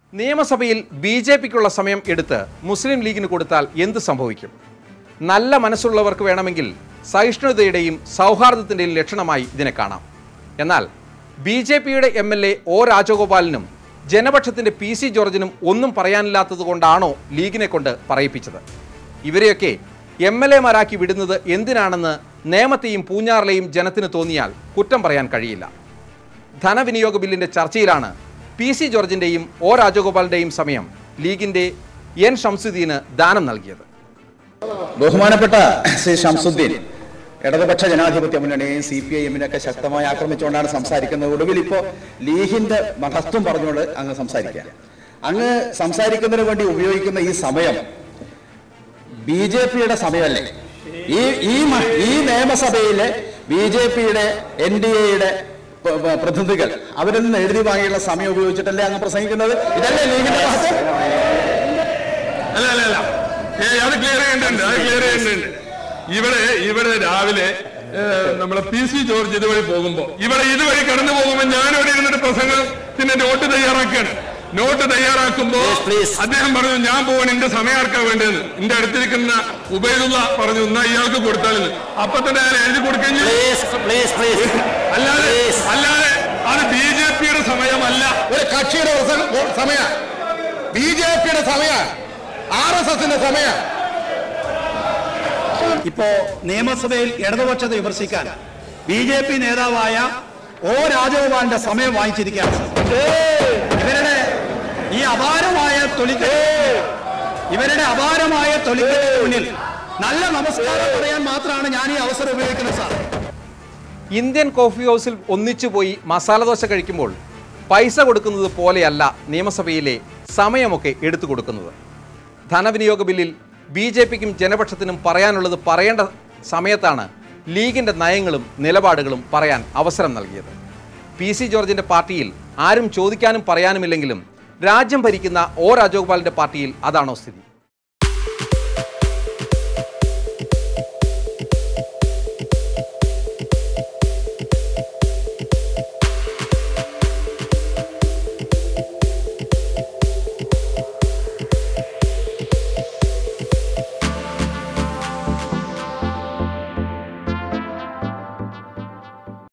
നിയമസഭയിൽ B J പിക്കുള്ള സമയം എടുത്ത് മുസ്ലിം ലീഗിന് കൊടുത്താൽ എന്ത് സംഭവിക്കും നല്ല മനസ്സുള്ളവർക്ക് വേണമെങ്കിൽ സഹിഷ്ണുതയുടെയും സൗഹാർദ്ദത്തിൻ്റെയും ലക്ഷണമായി ഇതിനെ കാണാം എന്നാൽ ബി ജെ പിയുടെ എം എൽ എ ഒ രാജഗോപാലിനും ജനപക്ഷത്തിൻ്റെ പി സി ജോർജിനും ഒന്നും പറയാനില്ലാത്തത് കൊണ്ടാണോ ലീഗിനെ കൊണ്ട് പറയിപ്പിച്ചത് ഇവരെയൊക്കെ എം എൽ എമാരാക്കി വിടുന്നത് എന്തിനാണെന്ന് നേമത്തെയും പൂഞ്ഞാറിലെയും ജനത്തിന് തോന്നിയാൽ കുറ്റം പറയാൻ കഴിയില്ല ധനവിനിയോഗ ബില്ലിന്റെ ചർച്ചയിലാണ് പി സി ജോർജിന്റെയും ഒ രാജഗോപാലിന്റെയും സമയം ലീഗിന്റെ എൻ ഷംസുദ്ദീന് ദാനം നൽകിയത് ബഹുമാനപ്പെട്ട ശ്രീ ഷംസുദ്ദീൻ ഇടതുപക്ഷ ജനാധിപത്യ മുന്നണിയെയും സി പി ഐ എമ്മിനൊക്കെ ശക്തമായി ആക്രമിച്ചുകൊണ്ടാണ് സംസാരിക്കുന്നത് ഒടുവിൽ ഇപ്പോൾ ലീഗിന്റെ മഹത്വം പറഞ്ഞുകൊണ്ട് അങ്ങ് സംസാരിക്കുക അങ്ങ് സംസാരിക്കുന്നതിന് വേണ്ടി ഉപയോഗിക്കുന്ന ഈ സമയം ബി ജെ പിയുടെ സമയമല്ലേ ഈ ഈ മ- ഈ നിയമസഭയിലെ ബി ജെ പിയുടെ എൻ ഡി എയുടെ പ്രതിനിധികൾ അവരിൽ നിന്ന് എഴുതി വാങ്ങിയുള്ള സമയം ഉപയോഗിച്ചിട്ടല്ലേ അങ്ങ് പ്രസംഗിക്കുന്നത് ഇതല്ലേ ലീഗിന്റെ മഹത്വം അല്ല അല്ല അല്ല ഏ, അത് ക്ലിയർ ചെയ്യേണ്ടതുണ്ട് അത് ക്ലിയർ ചെയ്യേണ്ടതുണ്ട് ഇവിടെ ഇവിടെ രാവിലെ ഏ, നമ്മളെ പി സി ജോർജ് ഇതുവഴി പോകുമ്പോ ഇവിടെ ഇതുവഴി കടന്നു പോകുമ്പോ ഞാൻ ഇവിടെ ഇരുന്നിട്ട് പ്രസംഗത്തിന്റെ നോട്ട് തയ്യാറാക്കുകയാണ് നോട്ട് തയ്യാറാക്കുമ്പോ Please, please. അദ്ദേഹം പറഞ്ഞു ഞാൻ പോവാൻ എന്റെ സമയാർക്കാ വേണ്ടതെന്ന് എന്റെ അടുത്തിരിക്കുന്ന ഉബൈദുള്ള പറഞ്ഞു എന്നാ ഇയാൾക്ക് കൊടുത്താലെന്ന് അപ്പൊ തന്നെ ഞാൻ എഴുതി കൊടുക്കുകയും ചെയ്തു. പ്ലീസ് പ്ലീസ് പ്ലീസ് അല്ലാതെ Please. അല്ലാതെ അത് ബി ജെ പിയുടെ സമയമല്ല ഒരു കക്ഷിയുടെ പ്രസംഗ- സമയ ബി ജെ പിയുടെ സമയ ആർ എസ് എസിന്റെ സമയ ഇപ്പോ നിയമസഭയിൽ ഇടതുപക്ഷത്തെ വിമർശിക്കാൻ ബി ജെ പി നേതാവായ ഒ രാജഗോപാലിന്റെ സമയം വാങ്ങിച്ചിരിക്കുകയാണ് ഇവരുടെ ഈ അപാരമായ തൊലിക്ക് ഇവരുടെ അപാരമായ തൊലിക്ക് മുന്നിൽ നല്ല നമസ്കാരം പറയാൻ മാത്രമാണ് ഞാൻ ഈ അവസരം ഉപയോഗിക്കുന്നത് സാർ ഇന്ത്യൻ കോഫി ഹൗസിൽ ഒന്നിച്ചു പോയി മസാല ദോശ കഴിക്കുമ്പോൾ പൈസ കൊടുക്കുന്നത് പോലെയല്ല നിയമസഭയിലെ സമയമൊക്കെ എടുത്തു കൊടുക്കുന്നത് ധനവിനിയോഗ ബില്ലിൽ ബി ജെ പിക്കും ജനപക്ഷത്തിനും പറയാനുള്ളത് പറയേണ്ട സമയത്താണ് ലീഗിന്റെ നയങ്ങളും നിലപാടുകളും പറയാൻ അവസരം നൽകിയത് പി സി ജോർജിന്റെ പാർട്ടിയിൽ ആരും ചോദിക്കാനും പറയാനുമില്ലെങ്കിലും രാജ്യം ഭരിക്കുന്ന ഒ രാജഗോപാലിന്റെ പാർട്ടിയിൽ അതാണോ സ്ഥിതി